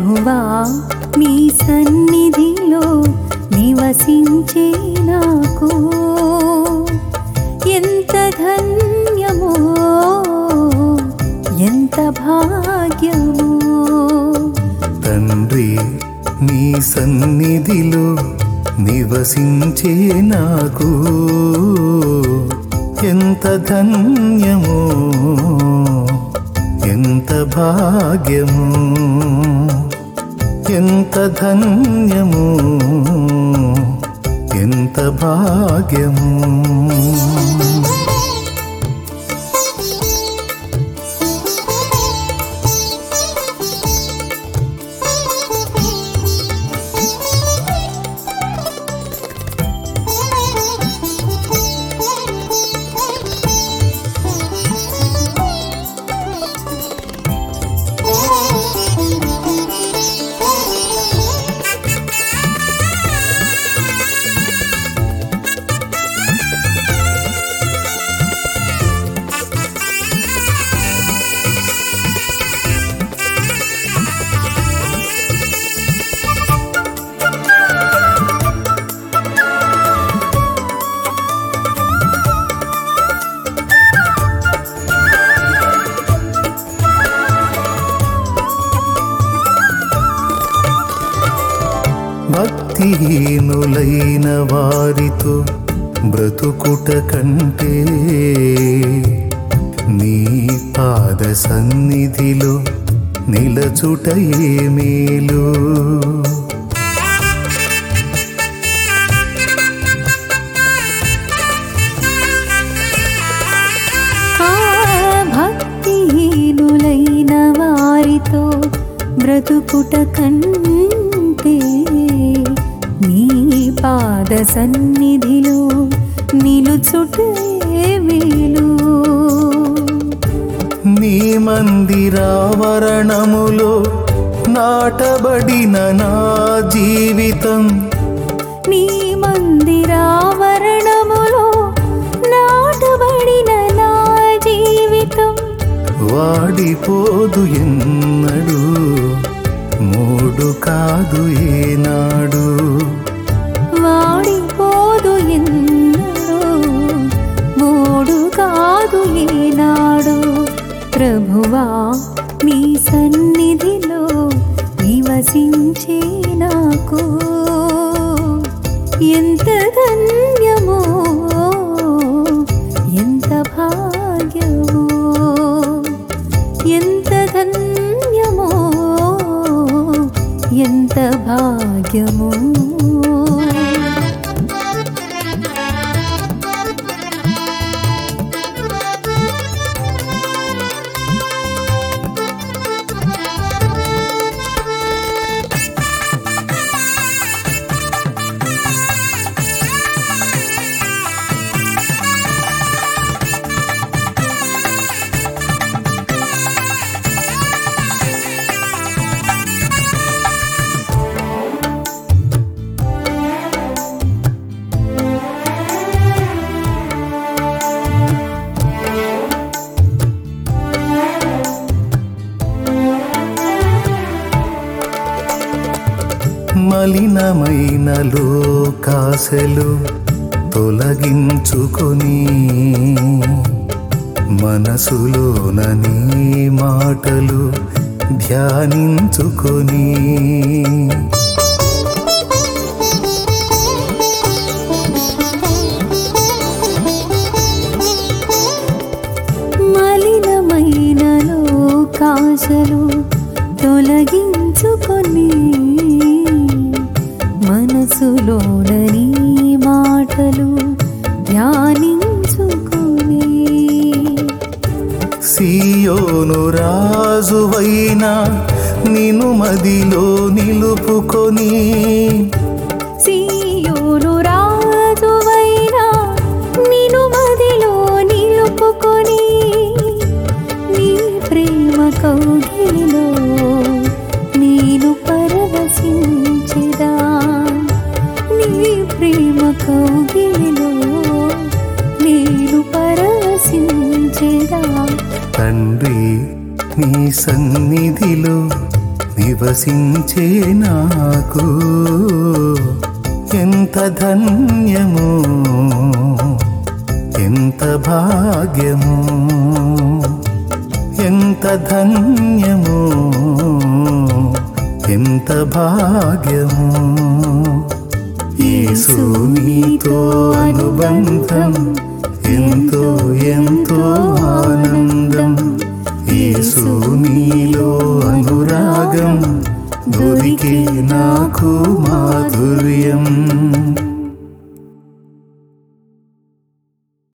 ప్రభువా నీ సన్నిధిలో నివసించే నాకు ఎంత ధన్యమో ఎంత భాగ్యమో తండ్రి నీ సన్నిధిలో నివసించే నాకు ఎంత ధన్యమో ఎంత భాగ్యము ఎంత ధన్యము ఎంత భాగ్యము భక్తిహీనులైన వారితో బ్రతుకుట కంటే నీ పాద సన్నిధిలో నిలచుట మేలు ఆ భక్తిహీనులైన వారితో బ్రతుకుట కంటే నీ పాద సన్నిధిలో నిలుచుటే మేలు నీ మందిరావరణములో నాటబడిన నా జీవితం నీ మందిరావరణములో నాటబడిన నా జీవితం వాడిపోదు ఎన్నడు మూడు కాదు ఏనాడు వాడిపోదు ఎన్నడూ మూడు కాదు ఏనాడు ప్రభువా నీ సన్నిధిలో నివసించే నాకు ఎంత ధన్యమో ఎంత భాగ్యమో ఎంత ధన్యమో ఎంత భాగ్యమో మలినమైన లోకాశలు తొలగించుకొని మనసులోన నీ మాటలు ధ్యానించుకొని మలినమైన లోకాశలు తొలగించుకొని మనసులోని మాటలు ధ్యానించుకొని సియోను రాజువైన నిను మదిలో నిలుపుకొని సీయోను రాజువైనా నిను మదిలో నిలుపుకొని నీ ప్రేమ కౌగిలిలో నేను పరవశించెదా నీ ప్రేమ కౌగిలిలో నేను పరవశించెదా తండ్రి నీ సన్నిధిలో నివసించే నాకు ఎంత ధన్యము ఎంత భాగ్యము ఎంత ధన్యము ఎంత భాగ్యము యేసు నీతో అనుబంధం ఎంతో ఎంతో ఆనందం యేసు నీలో అనురాగం దొరికే నాకు మాధుర్యం